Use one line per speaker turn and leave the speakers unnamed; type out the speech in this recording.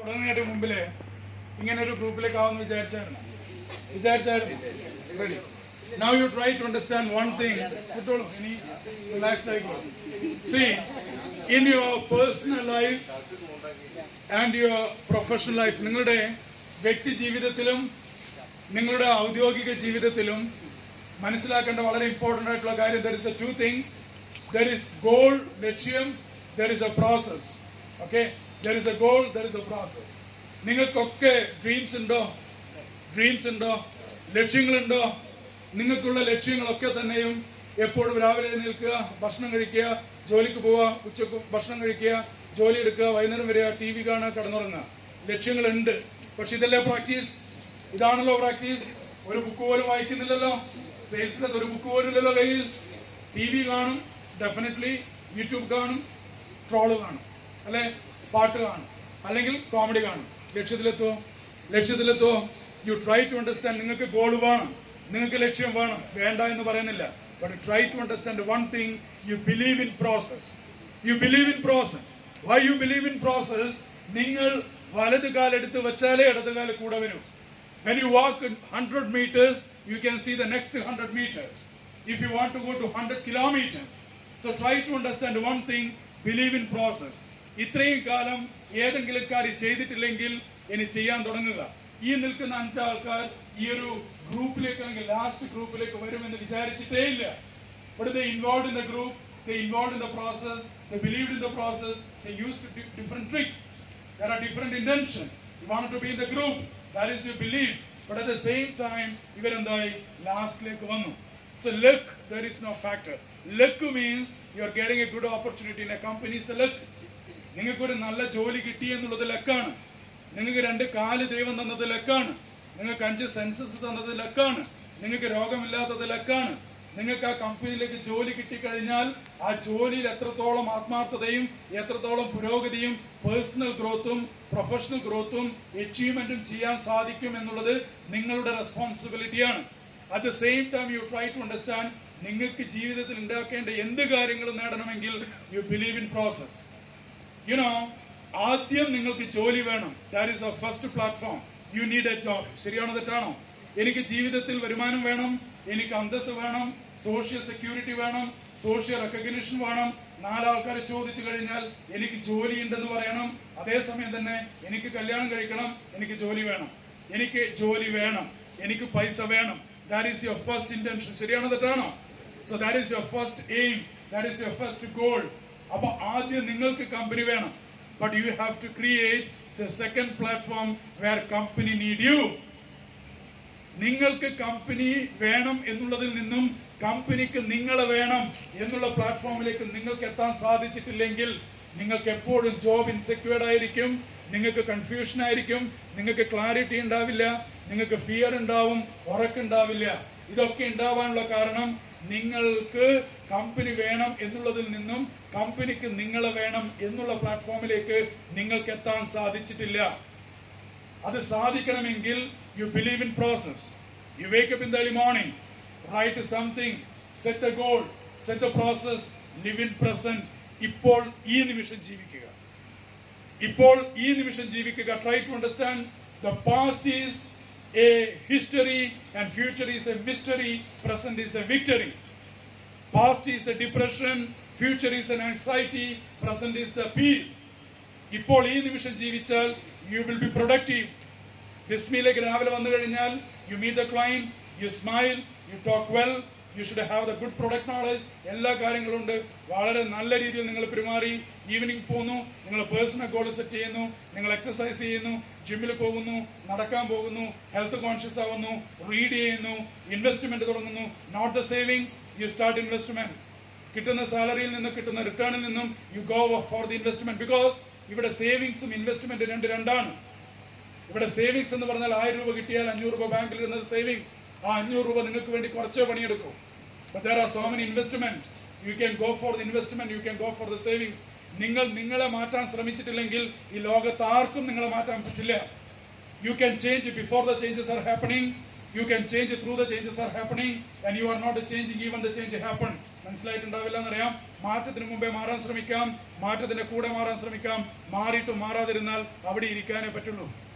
തുടങ്ങുന്നതിന്റെ മുമ്പില് ഇങ്ങനെ ഒരു ഗ്രൂപ്പിലേക്ക് ആവുമെന്ന് വിചാരിച്ചായിരുന്നു വിചാരിച്ചായിരുന്നു ready now you try to understand one thing കുട്ടോളൂ ഇനി റിലാക്സ് ആയിക്കോളൂ see in your personal life and your professional life നിങ്ങളുടെ വ്യക്തി ജീവിതത്തിലും നിങ്ങളുടെ ഔദ്യോഗിക ജീവിതത്തിലും മനസ്സിലാക്കേണ്ട വളരെ ഇമ്പോർട്ടൻ്റ് ആയിട്ടുള്ള കാര്യം there is a two things there is goal ലക്ഷ്യം there is a process okay there is a goal there is a process നിങ്ങൾക്കൊക്കെ ഡ്രീംസ് ഉണ്ടോ ഡ്രീംസ് ഉണ്ടോ ലക്ഷ്യങ്ങളുണ്ടോ നിങ്ങൾക്കുള്ള ലക്ഷ്യങ്ങളൊക്കെ തന്നെയും എപ്പോഴും രാവിലെ എഴുന്നേൽക്കുക ഭക്ഷണം കഴിക്കുക ജോലിക്ക് പോവുക ഉച്ചക്ക് ഭക്ഷണം കഴിക്കുക ജോലി എടുക്കുക വൈകുന്നേരം വരിക ടി വി കാണുക കിടന്നുറങ്ങുക ലക്ഷ്യങ്ങളുണ്ട് പക്ഷെ ഇതല്ലേ പ്രാക്ടീസ് ഇതാണല്ലോ പ്രാക്ടീസ് ഒരു ബുക്ക് പോലും വായിക്കുന്നില്ലല്ലോ സെയിൽസിലത്ത് ഒരു ബുക്ക് പോലും ഇല്ലല്ലോ കയ്യിൽ ടി വി കാണും ഡെഫിനറ്റ്ലി യൂട്യൂബ് കാണും ട്രോള് കാണും അല്ലെ പാട്ട് കാണും അല്ലെങ്കിൽ കോമഡി കാണും ലക്ഷ്യത്തിലെത്തുമോ ലക്ഷ്യത്തിലെത്തുമോ യു ട്രൈ ടു അണ്ടർസ്റ്റാൻഡ് നിങ്ങൾക്ക് ഗോൾ വേണം നിങ്ങൾക്ക് ലക്ഷ്യം വേണം വേണ്ട എന്ന് പറയുന്നില്ല but try to understand one thing you believe in process you believe in process why you believe in process നിങ്ങൾ വലത് കാലെടുത്ത് വെച്ചാലേ ഇടത് കാല് കൂടെ വരൂ When you walk 100 meters, you can see the next 100 meters. If you want to go to 100 kilometers, so try to understand one thing, believe in process. ഇത്രയും കാലം ഏതെങ്കിലും കാര്യം ചെയ്തിട്ടില്ലെങ്കിൽ ഇനി ചെയ്യാൻ തുടങ്ങുക ഈ നിൽക്കുന്ന അഞ്ചാൾക്കാർ ഈ ഒരു ഗ്രൂപ്പിലേക്ക് അല്ലെങ്കിൽ ലാസ്റ്റ് ഗ്രൂപ്പിലേക്ക് വരുമെന്ന് വിചാരിച്ചിട്ടേ ഇല്ല But they involved in the group, they involved in the process, they believed in the process, they used di- different tricks. There are different intentions. You wanted to be in the group, that is your belief. But at the same time, ഇവരെന്തായി ലാസ്റ്റിലേക്ക് വന്നു So luck, there is no factor. Luck means you are getting a good opportunity in a company is the luck. നിങ്ങൾക്കൊരു നല്ല ജോലി കിട്ടി എന്നുള്ളത് ലക്കാണ് നിങ്ങൾക്ക് രണ്ട് കാല് ദൈവം തന്നത് ലക്കാണ് നിങ്ങൾക്ക് അഞ്ച് സെൻസസ് തന്നത് ലക്കാണ് നിങ്ങൾക്ക് രോഗമില്ലാത്തത് ലക്കാണ് നിങ്ങൾക്ക് ആ കമ്പനിയിലേക്ക് ജോലി കിട്ടിക്കഴിഞ്ഞാൽ ആ ജോലിയിൽ എത്രത്തോളം ആത്മാർത്ഥതയും എത്രത്തോളം പുരോഗതിയും പേഴ്സണൽ ഗ്രോത്തും പ്രൊഫഷണൽ ഗ്രോത്തും അച്ചീവ്മെന്റും ചെയ്യാൻ സാധിക്കും എന്നുള്ളത് നിങ്ങളുടെ റെസ്പോൺസിബിലിറ്റിയാണ് at the same time you try to understand നിങ്ങൾക്ക് ജീവിതത്തിൽ ഉണ്ടാക്കേണ്ട എന്ത് കാര്യങ്ങളും നേടണമെങ്കിൽ you believe in process you know ആദ്യം നിങ്ങൾക്ക് ജോലി വേണം that is a first platform you need a job ശരിയാണോ തെറ്റാണോ എനിക്ക് ജീവിതത്തിൽ വരുമാനം വേണം എനിക്ക് അന്തസ് വേണം സോഷ്യൽ സെക്യൂരിറ്റി വേണം സോഷ്യൽ റെക്കഗ്നിഷൻ വേണം നാലാൾക്കാർ ചോദിച്ചു കഴിഞ്ഞാൽ എനിക്ക് ജോലി ഉണ്ടെന്ന് പറയണം അതേസമയം തന്നെ എനിക്ക് കല്യാണം കഴിക്കണം എനിക്ക് ജോലി വേണം എനിക്ക് ജോലി വേണം എനിക്ക് പൈസ വേണം that is your first intention ശരിയാണോ തെറ്റാണോ so that is your first aim that is your first goal അപ്പൊ ആദ്യം നിങ്ങൾക്ക് കമ്പനി വേണം but you have to create the second platform where company need you നിങ്ങൾക്ക് കമ്പനി വേണം എന്നുള്ളതിൽ നിന്നും കമ്പനിക്ക് നിങ്ങളെ വേണം എന്നുള്ള പ്ലാറ്റ്ഫോമിലേക്ക് നിങ്ങൾക്ക് എത്താൻ സാധിച്ചിട്ടില്ലെങ്കിൽ നിങ്ങൾക്ക് എപ്പോഴും ജോബ് ഇൻസെക്യൂർഡ് ആയിരിക്കും നിങ്ങൾക്ക് കൺഫ്യൂഷൻ ആയിരിക്കും നിങ്ങൾക്ക് ക്ലാരിറ്റി ഉണ്ടാവില്ല നിങ്ങൾക്ക് ഫിയർ ഉണ്ടാവും ഉറക്കുണ്ടാവില്ല ഇതൊക്കെ ഉണ്ടാവാനുള്ള കാരണം നിങ്ങൾക്ക് കമ്പനി വേണം എന്നുള്ളതിൽ നിന്നും കമ്പനിക്ക് നിങ്ങളെ വേണം എന്നുള്ള പ്ലാറ്റ്ഫോമിലേക്ക് നിങ്ങൾക്ക് എത്താൻ സാധിച്ചിട്ടില്ല അത് സാധിക്കണമെങ്കിൽ you believe in process you wake up in the early morning write something set a goal set a process live in present ഇപ്പോൾ ഈ നിമിഷം ജീവിക്കുക ഇപ്പോൾ ഈ നിമിഷം ജീവിക്കുക try to understand the past is a history and future is a mystery present is a victory past is a depression future is an anxiety present is the peace ഇപ്പോൾ ഈ നിമിഷം ജീവിച്ചാൽ യു വിൽ ബി പ്രൊഡക്റ്റീവ് ബിസ്മിയിലേക്ക് രാവിലെ വന്നു കഴിഞ്ഞാൽ you meet the client you smile you talk well you should have the good product knowledge എല്ലാ കാര്യങ്ങളും ഉണ്ട് വളരെ നല്ല രീതിയിൽ നിങ്ങൾ പെരുമാറി ഈവനിങ് പോകുന്നു നിങ്ങൾ പേഴ്സണൽ ഗോൾ സെറ്റ് ചെയ്യുന്നു നിങ്ങൾ എക്സസൈസ് ചെയ്യുന്നു ജിമ്മിൽ പോകുന്നു നടക്കാൻ പോകുന്നു ഹെൽത്ത് കോൺഷ്യസ് ആവുന്നു റീഡ് ചെയ്യുന്നു ഇൻവെസ്റ്റ്മെന്റ് തുടങ്ങുന്നു not the savings you start investment കിട്ടുന്ന സാലറിയിൽ നിന്ന് കിട്ടുന്ന റിട്ടേണിൽ നിന്നും you go for the investment because ഇവിടെ സേവിങ്സും ഇൻവെസ്റ്റ്മെന്റ് രണ്ട് രണ്ടാണ് ഇവിടെ സേവിങ്സ് എന്ന് പറഞ്ഞാൽ ആയിരം രൂപ കിട്ടിയാൽ അഞ്ഞൂറ് രൂപ ബാങ്കിൽ ഇരുന്നത് സേവിങ്സ് ആ അഞ്ഞൂറ് രൂപ നിങ്ങൾക്ക് വേണ്ടി കുറച്ചേ പണിയെടുക്കും but there are so many investment you can go for the investment you can go for the savings നിങ്ങൾ നിങ്ങളെ മാറ്റാൻ ശ്രമിച്ചിട്ടില്ലെങ്കിൽ ഈ ലോകത്ത് ആർക്കും നിങ്ങളെ മാറ്റാൻ പറ്റില്ല you can change before the changes are happening you can change through the changes are happening and you are not changing even the change happen മനസ്സിലായിട്ടുണ്ടാവില്ല എന്നറിയാം മാറ്റത്തിന് മുമ്പേ മാറാൻ ശ്രമിക്കാം മാറ്റത്തിന്റെ കൂടെ മാറാൻ ശ്രമിക്കാം മാറിയിട്ടും മാറാതിരുന്നാൽ അവിടെ ഇരിക്കാനേ പറ്റുള്ളൂ